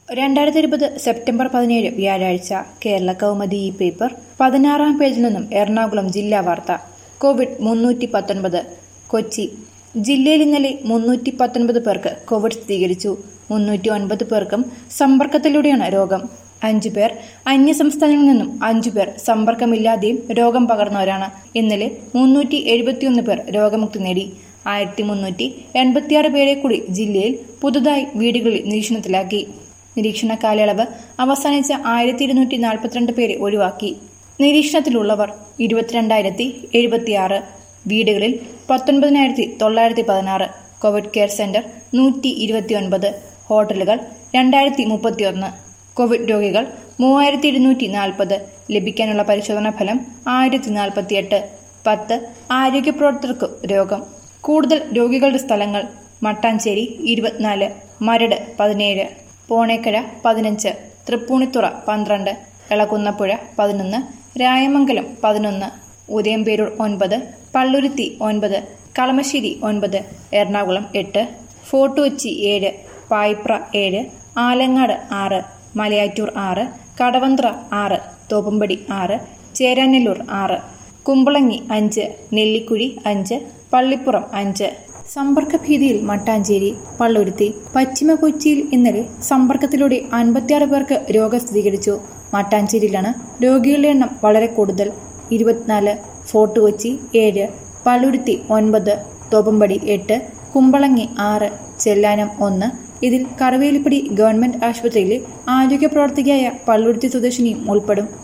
രണ്ടായിരത്തി ഇരുപത് സെപ്റ്റംബർ പതിനേഴ് വ്യാഴാഴ്ച കേരള കൗമുദി ഈ പേപ്പർ പതിനാറാം പേജിൽ നിന്നും എറണാകുളം ജില്ലാ വാർത്ത കോവിഡ് മുന്നൂറ്റി പത്തൊൻപത് കൊച്ചി ജില്ലയിൽ ഇന്നലെ മുന്നൂറ്റി പത്തൊൻപത് പേർക്ക് കോവിഡ് സ്ഥിരീകരിച്ചു മുന്നൂറ്റി ഒൻപത് പേർക്കും സമ്പർക്കത്തിലൂടെയാണ് രോഗം അഞ്ചു പേർ അന്യസംസ്ഥാനങ്ങളിൽ നിന്നും അഞ്ചു പേർ സമ്പർക്കമില്ലാതെയും രോഗം പകർന്നവരാണ് ഇന്നലെ മുന്നൂറ്റി എഴുപത്തിയൊന്ന് പേർ രോഗമുക്തി നേടി ആയിരത്തി മുന്നൂറ്റി എൺപത്തിയാറ് പേരെ കൂടി ജില്ലയിൽ പുതുതായി വീടുകളിൽ നിരീക്ഷണത്തിലാക്കി നിരീക്ഷണ കാലയളവ് അവസാനിച്ച ആയിരത്തി ഇരുന്നൂറ്റി നാൽപ്പത്തിരണ്ട് പേരെ ഒഴിവാക്കി നിരീക്ഷണത്തിലുള്ളവർ ഇരുപത്തിരണ്ടായിരത്തി എഴുപത്തിയാറ് വീടുകളിൽ പത്തൊൻപതിനായിരത്തി തൊള്ളായിരത്തി പതിനാറ് കോവിഡ് കെയർ സെന്റർ നൂറ്റി ഇരുപത്തിയൊൻപത് ഹോട്ടലുകൾ രണ്ടായിരത്തി മുപ്പത്തിയൊന്ന് കോവിഡ് രോഗികൾ മൂവായിരത്തി ഇരുന്നൂറ്റി നാൽപ്പത് ലഭിക്കാനുള്ള പരിശോധനാ ഫലം ആയിരത്തി നാൽപ്പത്തിയെട്ട് പത്ത് ആരോഗ്യ പ്രവർത്തകർക്ക് രോഗം കൂടുതൽ രോഗികളുടെ സ്ഥലങ്ങൾ മട്ടാഞ്ചേരി ഇരുപത്തിനാല് മരട് പതിനേഴ് പോണേക്കര പതിനഞ്ച് തൃപ്പൂണിത്തുറ പന്ത്രണ്ട് എളകുന്നപ്പുഴ പതിനൊന്ന് രായമംഗലം പതിനൊന്ന് ഉദയംപേരൂർ ഒൻപത് പള്ളുരുത്തി ഒൻപത് കളമശ്ശേരി ഒൻപത് എറണാകുളം എട്ട് ഫോർട്ട് കൊച്ചി ഏഴ് പായിപ്ര ഏഴ് ആലങ്ങാട് ആറ് മലയാറ്റൂർ ആറ് കടവന്ത്ര ആറ് തോപ്പുംപടി ആറ് ചേരാനെല്ലൂർ ആറ് കുമ്പളങ്ങി അഞ്ച് നെല്ലിക്കുഴി അഞ്ച് പള്ളിപ്പുറം അഞ്ച് സമ്പർക്ക ഭീതിയിൽ മട്ടാഞ്ചേരി പള്ളുരുത്തി പശ്ചിമ കൊച്ചിയിൽ ഇന്നലെ സമ്പർക്കത്തിലൂടെ അൻപത്തിയാറ് പേർക്ക് രോഗം സ്ഥിരീകരിച്ചു മട്ടാഞ്ചേരിയിലാണ് രോഗികളുടെ എണ്ണം വളരെ കൂടുതൽ ഇരുപത്തിനാല് ഫോർട്ട് കൊച്ചി ഏഴ് പള്ളുരുത്തി ഒൻപത് തോപ്പുംപടി എട്ട് കുമ്പളങ്ങി ആറ് ചെല്ലാനം ഒന്ന് ഇതിൽ കറുവേലിപ്പടി ഗവൺമെന്റ് ആശുപത്രിയിലെ ആരോഗ്യ പ്രവർത്തകയായ പള്ളുരുത്തി സ്വദേശിനിയും ഉൾപ്പെടും